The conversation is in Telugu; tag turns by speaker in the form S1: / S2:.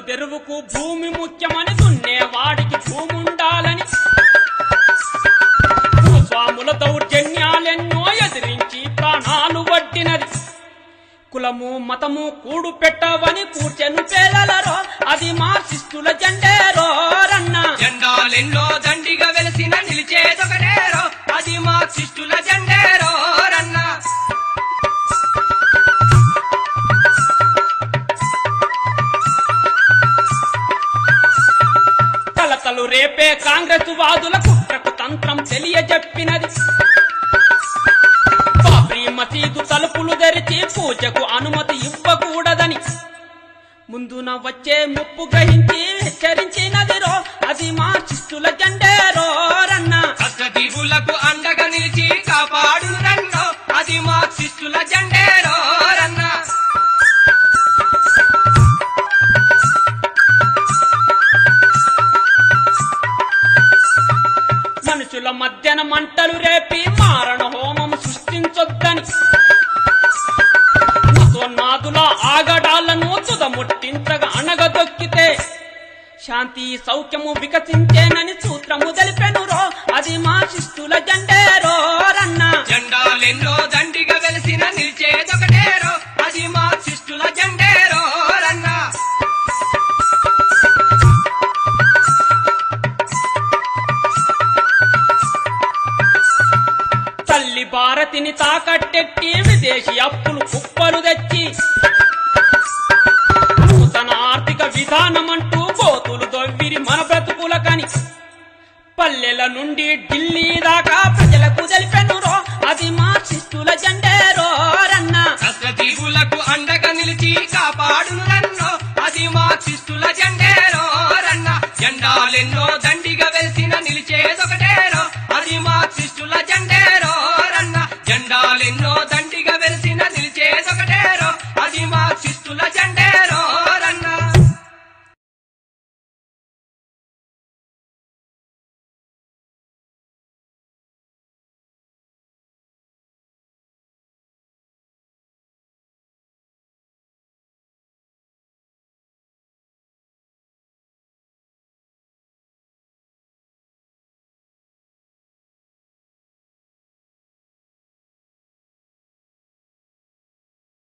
S1: తెరువుకు భూమి ముఖ్యమని దున్నేవాడికి భూమి ఉండాలని భూస్వాముల దౌర్జన్యాలెన్నో ఎదిరించి ప్రాణాలు వడ్డినది కులము మతము కూడు పెట్టవని కూర్చెను పేలలరో అది మార్క్సిస్టుల జెండేరో రన్న
S2: జెండాలెన్నో దండిగా వెలిసిన నిలిచేదొకటేరో అది మార్క్సిస్టుల జెండేరో రన్న
S1: కలతలు రేపే కాంగ్రెస్ వాదుల కుట్రకు తంత్రం తెలియజెప్పినది బాబ్రీ మసీదు తలుపులు తెరిచి పూజకు అనుమతి ఇవ్వకూడదని ముందున వచ్చే ముప్పు గ్రహించి హెచ్చరించినది రో అది మార్క్సిస్టుల జెండేరో రన్న
S2: కష్టజీవులకు అండగా నిలిచి కాపాడు రన్నో అది మార్క్సిస్టుల జెండేరో రన్న
S1: మనుషుల మధ్యన మంటలు రేపి మారణ హోమం సృష్టించొద్దని మతోన్మాదుల ఆగడాలను తుదముట్టించగా అణగదొక్కితే శాంతి సౌఖ్యము వికసించేనని సూత్రము తెలిపెను రో అది మా శిస్తుల జెండేరో రన్న
S2: జెండాలెన్నో దండిగా వెలిసిన నిలిచేదొకటేరో అది మార్క్సిస్టుల జెండేరో రన్న
S1: తల్లి భారతిని తాకట్టెట్టి విదేశీ అప్పులు కుప్పలు తెచ్చి నూతన ఆర్థిక విధానమంటూ గోతులు దొవ్విరి మన బ్రతుకులకని పల్లెల నుండి ఢిల్లీ దాకా ప్రజలకు తెలిపెనురో అది మార్క్సిస్టుల జెండేరో రన్న
S2: కష్టజీవులకు అండగా నిలిచి కాపాడు రన్నో అది మార్క్సిస్టుల జెండేరో రన్న జెండా